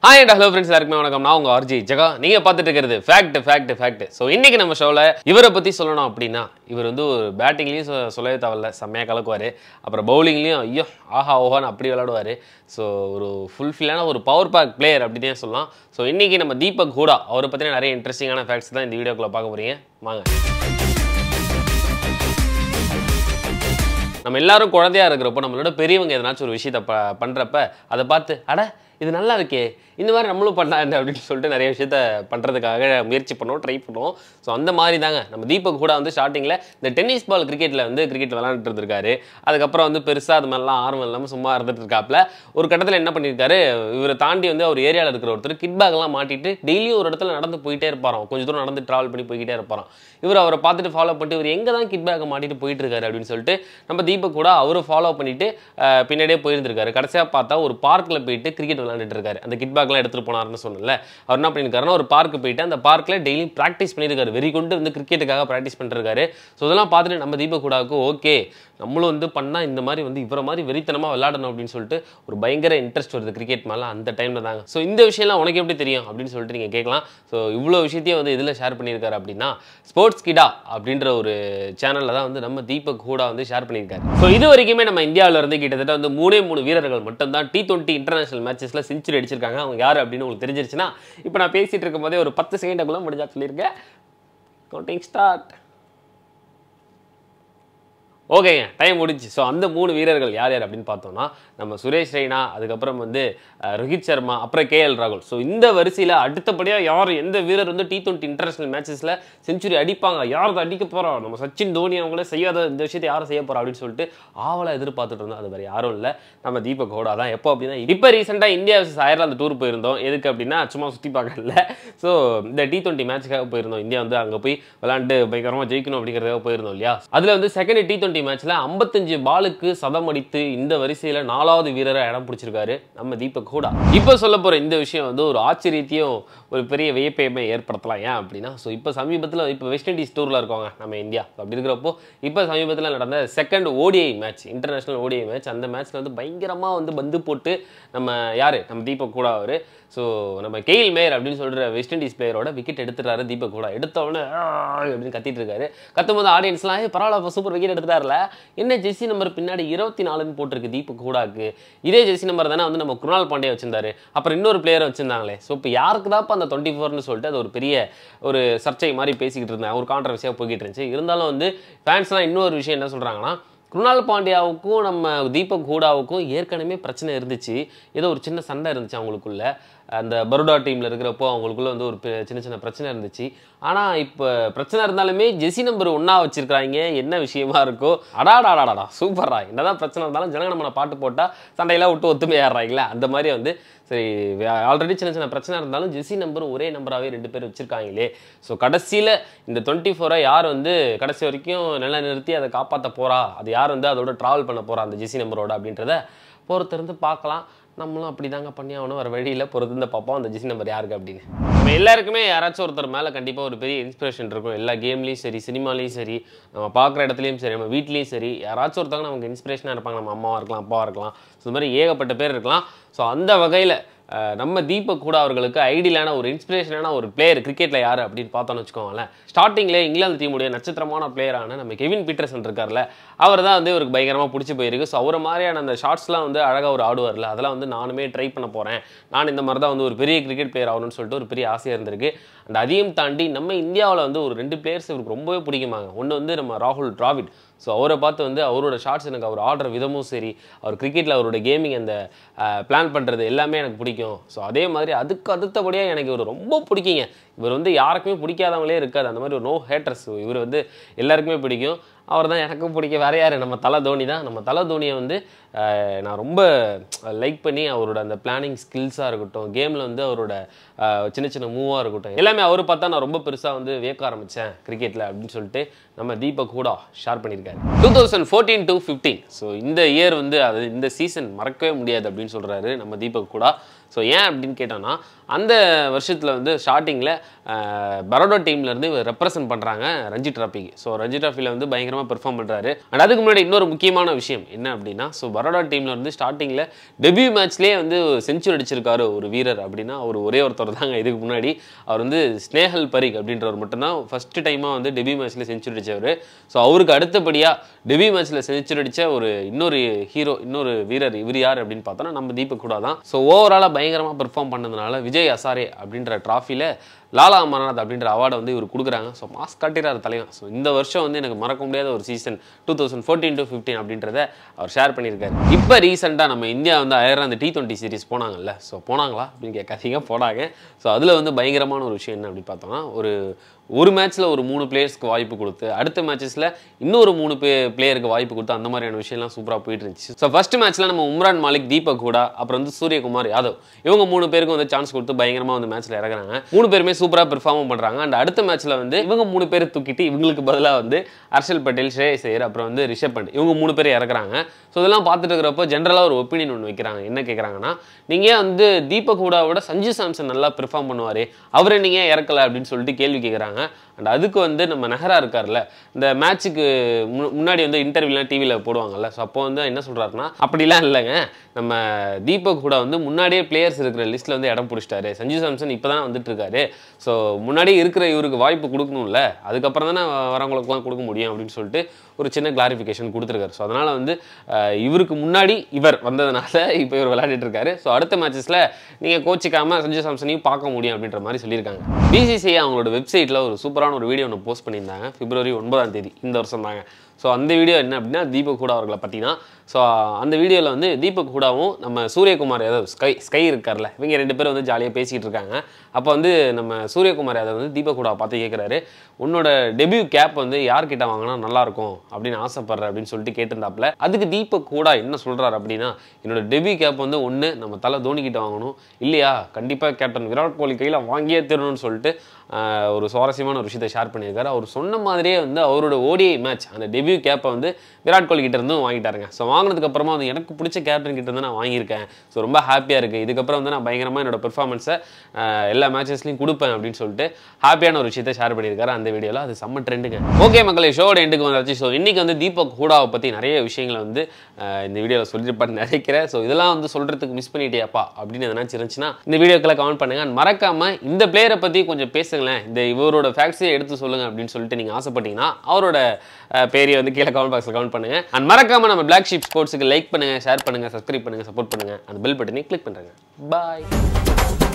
hi and hello friends எல்லாருக்குமே வணக்கம் நான் உங்க ஆர்ஜி ஜெகா நீங்க பார்த்துட்டு இருக்கிறது ஃபேக்ட் ஃபேக்ட் ஃபேக்ட் ஸோ இன்னைக்கு நம்ம ஷோவில் இவரை பத்தி சொல்லணும் அப்படின்னா இவர் வந்து ஒரு பேட்டிங்லேயும் சொ சொல்லவே தேவையில்ல செம்மையாக கலக்குவார் அப்புறம் பவுலிங்லேயும் ஐயோ ஆஹா ஓஹான்னு அப்படி விளையாடுவார் ஸோ ஒரு ஃபுல்ஃபில்லான ஒரு பவர் பேக் பிளேயர் அப்படின்னே சொல்லலாம் ஸோ இன்னைக்கு நம்ம தீபக் ஹூடா அவரை பற்றின நிறைய இன்ட்ரெஸ்டிங்கான ஃபேக்ட்ஸ் தான் இந்த வீடியோக்குள்ள பார்க்க போறீங்க வாங்க நம்ம எல்லாரும் குழந்தையா இருக்கிறப்போ நம்மளோட பெரியவங்க எதனாச்சும் ஒரு விஷயத்த ப பண்ணுறப்ப அதை பார்த்து அட இது நல்லா இருக்கே இந்த மாதிரி நம்மளும் பண்ணலாம் அப்படின்னு சொல்லிட்டு நிறைய விஷயத்த பண்ணுறதுக்காக முயற்சி பண்ணுவோம் ட்ரை பண்ணுவோம் ஸோ அந்த மாதிரி தாங்க நம்ம தீபக் கூட வந்து ஸ்டார்டிங்கில் இந்த டென்னிஸ் பால் கிரிக்கெட்டில் வந்து கிரிக்கெட் விளாண்டுட்டு இருந்திருக்காரு அதுக்கப்புறம் வந்து பெருசாக அது மாதிரிலாம் ஆர்வம் இல்லாமல் சும்மா இருந்துட்டு இருக்காப்புல ஒரு கட்டத்தில் என்ன பண்ணியிருக்காரு இவரை தாண்டி வந்து அவர் ஏரியாவில் இருக்கிற ஒருத்தர் கிட் பேக்லாம் மாட்டிட்டு டெய்லியும் ஒரு இடத்துல நடந்து போயிட்டே இருப்பாராம் கொஞ்சம் தூரம் நடந்து ட்ராவல் பண்ணி போய்கிட்டே இருப்பாராம் இவர் அவரை பார்த்துட்டு ஃபாலோ பண்ணிட்டு இவர் எங்கே தான் கிட் பேக்கை மாட்டிட்டு போயிட்டு இருக்காரு அப்படின்னு சொல்லிட்டு நம்ம தீபக் கூட அவரை ஃபாலோ பண்ணிட்டு அஹ், பின்னாடியே போயிருந்திருக்காரு கடைசியாக பார்த்தா ஒரு பார்க்கில் போயிட்டு கிரிக்கெட் விளையாண்டுட்டு இருக்காரு அந்த கிட் பேக்லாம் எடுத்துகிட்டு போனார்னு சொன்னல அவர் என்ன பண்ணியிருக்காருன்னா ஒரு பார்க்கு போயிட்டு அந்த பார்க்கில் டெய்லி ப்ராக்டிஸ் பண்ணியிருக்காரு வெறி கொண்டு வந்து கிரிக்கெட்டுக்காக ப்ராக்டிஸ் பண்ணிருக்காரு ஸோ இதெல்லாம் பார்த்துட்டு நம்ம தீபக் கூடாவுக்கு ஓகே நம்மளும் வந்து பண்ணால் இந்த மாதிரி வந்து இவரை மாதிரி வெறித்தனமாக விளையாடணும் அப்படின்னு சொல்லிட்டு ஒரு பயங்கர இன்ட்ரெஸ்ட் வருது கிரிக்கெட் மேலே அந்த டைமில் தாங்க ஸோ இந்த விஷயம்லாம் உனக்கு எப்படி தெரியும் அப்படின்னு சொல்லிட்டு நீங்கள் கேட்கலாம் ஸோ இவ்வளோ விஷயத்தையும் வந்து இதில் ஷேர் பண்ணியிருக்காரு அப்படின்னா ஸ்போர்ட்ஸ் கிடா அப்படின்ற ஒரு சேனலில் தான் வந்து நம்ம தீபக் ஹூடா வந்து ஷேர் பண்ணியிருக்காரு ஸோ இது வரைக்குமே நம்ம இந்தியாவில் இருந்து கிட்டத்தட்ட வந்து மூணே மூணு வீரர்கள் மட்டும் தான் டி டுவெண்ட்டி இன்டர்நேஷனல் மேட்சஸில் செஞ்சுரி அடிச்சிருக்காங்க அவங்க யார் அப்படின்னு உங்களுக்கு தெரிஞ்சிருச்சுன்னா இப்போ நான் பேசிட்டு இருக்கும் போதே ஒரு பத்து செகண்டுக்குள்ள முடிஞ்சா சொல்லியிருக்கேன் கவுண்டிங் ஸ்டார்ட் ஓகேங்க டைம் முடிஞ்சு ஸோ அந்த மூணு வீரர்கள் யார் யார் அப்படின்னு பார்த்தோம்னா நம்ம சுரேஷ் ரெய்னா அதுக்கப்புறம் வந்து அஹ், ரோஹித் சர்மா அப்புறம் கேஎல் ராகுல் ஸோ இந்த வரிசையில் அடுத்தபடியாக யார் எந்த வீரர் வந்து டி டுவெண்ட்டி இன்டர்நேஷனல் மேட்சஸில் செஞ்சுரி அடிப்பாங்க யார் அதை அடிக்க போகிறோம் நம்ம சச்சின் தோனி அவங்களே செய்யாத இந்த விஷயத்தை யாரும் செய்ய போகிறோம் அப்படின்னு சொல்லிட்டு ஆவலாக எதிர்பார்த்துட்டு இருந்தோம் அது வேறு யாரும் இல்லை நம்ம தீபக் ஹோடா தான் எப்போ அப்படின்னா இப்போ ரீசெண்டாக இந்தியா வர்சஸ் அயர்லாந்து டூர் போயிருந்தோம் எதுக்கு அப்படின்னா சும்மா சுற்றி பார்க்கல ஸோ இந்த டி டுவெண்ட்டி மேட்ச்சுக்காக போயிருந்தோம் இந்தியா வந்து அங்கே போய் விளாண்டு பயங்கரமாக ஜெயிக்கணும் அப்படிங்கிறதுக்காக போயிருந்தோம் இல்லையா அதில் வந்து செகண்ட் டி டுவெண்ட்டி மேட்ச்சில் ஐம்பத்தஞ்சு பாலுக்கு சதம் அடித்து இந்த வரிசையில் நாலாவது வீரரை இடம் பிடிச்சிருக்காரு நம்ம தீபக் ஹூடா இப்போ சொல்ல போகிற இந்த விஷயம் வந்து ஒரு ஆச்சரியத்தையும் ஒரு பெரிய வியப்பையுமே ஏற்படுத்தலாம் ஏன் அப்படின்னா ஸோ இப்போ சமீபத்தில் இப்போ வெஸ்ட் இண்டீஸ் டூரில் இருக்கவங்க நம்ம இந்தியா அப்படி இருக்கிறப்போ இப்போ சமீபத்தில் நடந்த second ODI match international ODI match அந்த மேட்ச்சில் வந்து பயங்கரமாக வந்து பந்து போட்டு நம்ம யார் நம்ம தீபக் கூட அவர் ஸோ நம்ம கெயில் மேயர் அப்படின்னு சொல்கிற வெஸ்ட் இண்டீஸ் பிளேயரோட விக்கெட் எடுத்துட்டாரு தீபக் கூட எடுத்த உடனே "ஆ" அப்படின்னு கத்திட்டு இருக்காரு கத்தும் போது ஆடியன்ஸ்லாம் "ஏய், பரவாயில்ல சூப்பர் விக்கெட் எடுத்துட்டார்ல என்ன ஜெர்சி நம்பர் பின்னாடி இருபத்தி நாலுன்னு போட்டிருக்கு தீபக் கூடாக்கு இதே ஜெர்சி நம்பர் தானே வந்து நம்ம குருணால் பாண்டியா வச்சிருந்தாரு அப்புறம் இன்னொரு பிளேயர் வச்சிருந்தாங்களே ஸோ இப்போ யாருக்கு தான் அந்த டுவெண்ட்டி ஃபோர்னு சொல்லிட்டு அது ஒரு பெரிய ஒரு சர்ச்சை மாதிரி பேசிக்கிட்டு இருந்தேன் ஒரு கான்ட்ரவர்சியாக போய்கிட்டு இருந்துச்சு இருந்தாலும் வந்து ஃபேன்ஸ்லாம் இன்னொரு விஷயம் என்ன சொல்கிறாங்கன்னா குருணால் பாண்டியாவுக்கும் நம்ம தீபக் ஹூடாவுக்கும் ஏற்கனவே பிரச்சனை இருந்துச்சு ஏதோ ஒரு சின்ன சண்டை இருந்துச்சு அவங்களுக்குள்ள அந்த பரோடா டீமில் இருக்கிறப்போ அவங்களுக்குள்ள வந்து ஒரு பெ- சின்ன சின்ன பிரச்சனை இருந்துச்சு ஆனால் இப்போ பிரச்சனை இருந்தாலுமே ஜெசி நம்பர் ஒன்றா வச்சிருக்காங்க என்ன விஷயமா இருக்கோ அடாடாடாடா சூப்பரா என்னதான் பிரச்சனை இருந்தாலும் ஜனங்க நம்மளை பாட்டு போட்டால் சண்டையெல்லாம் விட்டு ஒத்துமையாடுறாங்களே அந்த மாதிரி வந்து சரி ஆல்ரெடி சின்ன சின்ன பிரச்சனை இருந்தாலும் ஜெசி நம்பரும் ஒரே நம்பராகவே ரெண்டு பேர் வச்சிருக்காங்களே ஸோ கடைசியில் இந்த டுவெண்ட்டி ஃபோரை யார் வந்து கடைசி வரைக்கும் நிலைநிறுத்தி அதை காப்பாற்ற போறா அது யார் வந்து அதோட ட்ராவல் பண்ண போறா அந்த ஜெசி நம்பரோட அப்படின்றத பொறுத்திருந்து பார்க்கலாம் நம்மளும் அப்படி தாங்க பண்ணி ஆகணும் வர வழியில் பொறுத்திருந்து பார்ப்போம் அந்த ஜெசி நம்பர் யாருக்கு அப்படின்னு நம்ம எல்லாருக்குமே யாராச்சும் ஒருத்தர் மேலே கண்டிப்பாக ஒரு பெரிய இன்ஸ்பிரேஷன் இருக்கும் எல்லா கேம்லேயும் சரி சினிமாலையும் சரி நம்ம பார்க்குற இடத்துலையும் சரி நம்ம வீட்லேயும் சரி யாராச்சும் ஒருத்தவங்க நமக்கு இன்ஸ்பிரேஷனாக இருப்பாங்க நம்ம அம்மாவாக இருக்கலாம் அப்பாவாக இருக்கலாம் ஸோ இந்த மாதிரி ஏகப்பட்ட பேர் இருக்கலாம் ஸோ அந்த வகையில் அஹ், நம்ம தீபக் கூட அவர்களுக்கு ஐடியலான ஒரு இன்ஸ்பிரேஷனான ஒரு பிளேயர் கிரிக்கெட்டில் யார் அப்படின்னு பார்த்தோம்னு வச்சுக்கோங்களேன் ஸ்டார்டிங்கில் இங்கிலாந்து டீமுடைய நட்சத்திரமான பிளேயரான நம்ம கெவின் பீட்டர்சன் இருக்கார்ல அவர் தான் வந்து இவருக்கு பயங்கரமாக பிடிச்சி போயிருக்கு ஸோ அவரை மாதிரியான அந்த ஷார்ட்ஸ்லாம் வந்து அழகாக ஒரு ஆடுவார்ல அதெல்லாம் வந்து நானுமே ட்ரை பண்ண போகிறேன் நான் இந்த மாதிரி தான் வந்து ஒரு பெரிய கிரிக்கெட் பிளேயர் ஆகணும்னு சொல்லிட்டு ஒரு பெரிய ஆசையாக இருந்திருக்கு அண்ட் அதையும் தாண்டி நம்ம இந்தியாவில் வந்து ஒரு ரெண்டு பிளேயர்ஸ் இவருக்கு ரொம்பவே பிடிக்குமாங்க ஒன்று வந்து நம்ம ராகுல் டிராவிட் ஸோ அவரை பார்த்து வந்து அவரோட ஷார்ட்ஸ் எனக்கு அவர் ஆடுற விதமும் சரி அவர் கிரிக்கெட்டில் அவரோட கேமிங் அந்த பிளான் பண்ணுறது எல்லாமே எனக்கு பிடிக்கும் ஸோ அதே மாதிரி அதுக்கு அடுத்தபடியாக எனக்கு இவர் ரொம்ப பிடிக்குங்க இவர் வந்து யாருக்குமே பிடிக்காதவங்களே இருக்காது அந்த மாதிரி ஒரு நோ ஹேட்டர்ஸ் இவர் வந்து எல்லாருக்குமே பிடிக்கும் அவர் தான் எனக்கும் பிடிக்க வேற யார் நம்ம தலை தோனி தான் நம்ம தலை தோனியை வந்து அஹ், நான் ரொம்ப லைக் பண்ணி அவரோட அந்த பிளானிங் ஸ்கில்ஸாக இருக்கட்டும் கேமில் வந்து அவரோட அஹ், சின்ன சின்ன மூவாக இருக்கட்டும் எல்லாமே அவர் பார்த்தா நான் ரொம்ப பெருசாக வந்து வியக்க ஆரம்பித்தேன் கிரிக்கெட்டில் அப்படின்னு சொல்லிட்டு நம்ம தீபக் கூட ஷேர் பண்ணியிருக்காரு two thousand fourteen to fifteen so இந்த இயர் வந்து அது இந்த சீசன் மறக்கவே முடியாது அப்படின்னு சொல்கிறாரு நம்ம தீபக் கூட ஸோ ஏன் அப்படின்னு கேட்டோம்னா அந்த வருஷத்தில் வந்து ஸ்டார்டிங்கில் பரோடா டீம்லேருந்து இவர் ரெப்ரசன்ட் பண்ணுறாங்க ரஞ்சி ட்ராஃபிக்கு ஸோ ரஞ்சி ட்ராஃபியில் வந்து பயங்கரமாக பெர்ஃபார்ம் பண்ணுறாரு அண்ட் அதுக்கு முன்னாடி இன்னொரு முக்கியமான விஷயம் என்ன அப்படின்னா ஸோ பரோடா டீமில் வந்து ஸ்டார்டிங்கில் டெபியூ மேட்ச்லேயே வந்து செஞ்சுரி அடிச்சிருக்காரு ஒரு வீரர் அப்படின்னா அவர் ஒரே ஒருத்தர் தாங்க இதுக்கு முன்னாடி அவர் வந்து ஸ்னேஹல் பரிக் அப்படின்றவர் மட்டும்தான் ஃபஸ்ட்டு டைமாக வந்து டெபியூ மேட்ச்சில் செஞ்சுரி அடித்தவர் ஸோ அவருக்கு அடுத்தபடியாக டெபியூ மேட்ச்சில் செஞ்சுரி அடித்த ஒரு இன்னொரு ஹீரோ இன்னொரு வீரர் இவர் யார் அப்படின்னு பார்த்தோன்னா நம்ம தீபக் கூட தான் ஸோ ஓவராலாக பயங்கரமாக பெர்ஃபார்ம் பண்ணதுனால விஜய் அசாரே அப்படின்ற ட்ராஃபியில் லாலா அமர்நாத் அப்படின்ற அவார்டை வந்து இவர் கொடுக்குறாங்க ஸோ மாஸ் காட்டிறாரு தலைவன் ஸோ இந்த வருஷம் வந்து எனக்கு மறக்க முடியாத ஒரு season two thousand fourteen to fifteen அப்படின்றத அவர் ஷேர் பண்ணியிருக்காரு இப்போ ரீசெண்டாக நம்ம இந்தியா வந்து ஆயிரம் அந்த டி டுவெண்ட்டி சீரிஸ் போனாங்கல்ல ஸோ போனாங்களா அப்படின்னு கேட்காதீங்க போனாங்க ஸோ அதில் வந்து பயங்கரமான ஒரு விஷயம் என்ன அப்படின்னு பார்த்தோம்னா ஒரு ஒரு மேட்ச்சில் ஒரு மூணு பிளேயர்ஸ்க்கு வாய்ப்பு கொடுத்து அடுத்த மேட்சஸில் இன்னொரு மூணு பே பிளேயருக்கு வாய்ப்பு கொடுத்து அந்த மாதிரியான விஷயம்லாம் சூப்பராக போயிட்டு இருந்துச்சு ஸோ ஃபர்ஸ்ட் மேட்ச்சில் நம்ம உம்ரான் மாலிக் தீபக் கூட அப்புறம் வந்து சூரியகுமார் யாதவ் இவங்க மூணு பேருக்கும் வந்து சான்ஸ் கொடுத்து பயங்கரமாக வந்து மேட்ச்சில் இறங்குறாங்க மூணு பேருமே சூப்பராக பெர்ஃபார்ம் பண்ணுறாங்க அண்ட் அடுத்த மேட்ச்சில் வந்து இவங்க மூணு பேர் தூக்கிட்டு இவங்களுக்கு பதிலாக வந்து ஹர்ஷல் பட்டேல் ஸ்ரேயஸ் ஐயர் அப்புறம் வந்து ரிஷப் பண்ட் இவங்க மூணு பேர் இறக்குறாங்க ஸோ இதெல்லாம் பார்த்துட்டு இருக்கிறப்போ ஜென்ரலாக ஒரு ஒப்பீனியன் ஒன்று வைக்கிறாங்க என்ன கேட்குறாங்கன்னா நீங்கள் வந்து தீபக் ஹூடாவோட சஞ்சு சாம்சன் நல்லா பெர்ஃபார்ம் பண்ணுவார் அவரை நீங்கள் இறக்கல அப்படின்னு சொல்லிட்டு கேள்வி கேட்குறாங்க அண்ட் அதுக்கு வந்து நம்ம நெஹரா இருக்கார்ல இந்த மேட்ச்சுக்கு முன்னாடி வந்து இன்டர்வியூலாம் டிவியில் போடுவாங்கல்ல ஸோ அப்போ வந்து என்ன சொல்கிறாருன்னா அப்படிலாம் இல்லைங்க நம்ம தீபக் கூட வந்து முன்னாடியே பிளேயர்ஸ் இருக்கிற லிஸ்ட்டில் வந்து இடம் பிடிச்சிட்டாரு சஞ்சு சாம்சன் இப்போ தான் வந்துட்டு இருக்காரு ஸோ முன்னாடியே இருக்கிற இவருக்கு வாய்ப்பு கொடுக்கணும்ல அதுக்கப்புறம் தானே வரவங்களுக்குலாம் கொடுக்க முடியும் அப்படின்னு சொல்லிட்டு ஒரு சின்ன கிளாரிஃபிகேஷன் கொடுத்துருக்காரு ஸோ அதனால் வந்து அஹ், இவருக்கு முன்னாடி இவர் வந்ததுனால இப்போ இவர் விளையாடிட்டு இருக்காரு ஸோ அடுத்த மேட்சஸில் நீங்கள் கோச்சிக்காமல் சஞ்சு சாம்சனையும் பார்க்க முடியும் அப்படின்ற மாதிரி சொல்லியிருக்காங்க பிசிசிஐ அவங்களோட வெப்சைட்டில் ஒரு சூப்பரான ஒரு வீடியோ ஒன்று போஸ்ட் பண்ணியிருந்தாங்க பிப்ரவரி ஒன்பதாம் தேதி இந்த வருஷம் தாங்க ஸோ அந்த வீடியோ என்ன அப்படின்னா தீபக் ஹூடா அவர்களை பற்றி தான் ஸோ அந்த வீடியோவில் வந்து தீபக் ஹூடாவும் நம்ம சூரியகுமார் யாதவ் ஸ்கை ஸ்கை இருக்கார்ல இவங்க ரெண்டு பேரும் வந்து ஜாலியாக பேசிக்கிட்டு இருக்காங்க அப்போ வந்து நம்ம சூரியகுமார் யாதவ் வந்து தீபக் ஹூடா பார்த்து கேட்குறாரு உன்னோட டெபியூ கேப் வந்து யார்கிட்ட வாங்கினா நல்லாயிருக்கும் அப்படின்னு ஆசைப்படுற அப்படின்னு சொல்லிட்டு கேட்டிருந்தாப்புல அதுக்கு தீபக் ஹூடா என்ன சொல்கிறாரு அப்படின்னா என்னோட டெபியூ கேப் வந்து ஒன்று நம்ம தலை தோனி கிட்ட வாங்கணும் இல்லையா கண்டிப்பாக கேப்டன் விராட் கோலி கையில் வாங்கியே தரணும்னு சொல்லிட்டு ஆஹ், ஒரு சுவாரஸ்யமான ஒரு விஷயத்தை ஷேர் பண்ணியிருக்காரு அவர் சொன்ன மாதிரியே வந்து அவரோட ஓடிஐ மேட்ச் அந்த டெபியூ கேப்பை வந்து விராட் கோலி கிட்ட இருந்தும் வாங்கிட்டாருங்க ஸோ வாங்கினதுக்கு அப்புறமா வந்து எனக்கு பிடிச்ச கேப்டன் கிட்ட இருந்து நான் வாங்கியிருக்கேன் ஸோ ரொம்ப ஹாப்பியாக இருக்குது இதுக்கப்புறம் வந்து நான் பயங்கரமாக என்னோட பெர்ஃபார்மன்ஸை எல்லா மேட்சஸ்லையும் கொடுப்பேன் அப்படின்னு சொல்லிட்டு ஹாப்பியான ஒரு விஷயத்தை ஷேர் பண்ணியிருக்காரு அந்த வீடியோவில் அது செம்ம ட்ரெண்டுங்க ஓகே மக்களே ஷோட எண்டுக்கு வந்தாச்சு ஸோ இன்னைக்கு வந்து தீபக் ஹூடாவை பற்றி நிறைய விஷயங்களை வந்து ஆஹ், இந்த வீடியோவில் சொல்லியிருப்பான்னு நினைக்கிறேன் ஸோ இதெல்லாம் வந்து சொல்கிறதுக்கு மிஸ் பண்ணிட்டியாப்பா அப்படின்னு எதனாச்சும் இருந்துச்சுன்னா இந்த வீடியோக்கெல்லாம் கமெண்ட் பண்ணுங்க And மறக்காம இந்த பிளேயரை பற்றி கொஞ்சம் பேசுங்களேன் இந்த இவரோட ஃபேக்ட்ஸையே எடுத்து சொல்லுங்க அப்படின்னு சொல்லிட்டு நீங்கள் ஆசைப்பட்டீங்கன்னா அவரோட அஹ், பேரை வந்து கீழே கமெண்ட் பாக்ஸில் கமெண்ட் பண்ணுங்க அண்ட் மறக்காம நம்ம பிளாக் ஷீப் ஸ்போர்ட்ஸுக்கு லைக் பண்ணுங்க ஷேர் பண்ணுங்க சப்ஸ்கிரைப் பண்ணுங்க சப்போர்ட் பண்ணுங்க அந்த பெல் பட்டனை கிளிக் பண்ணுறேங்க பாய்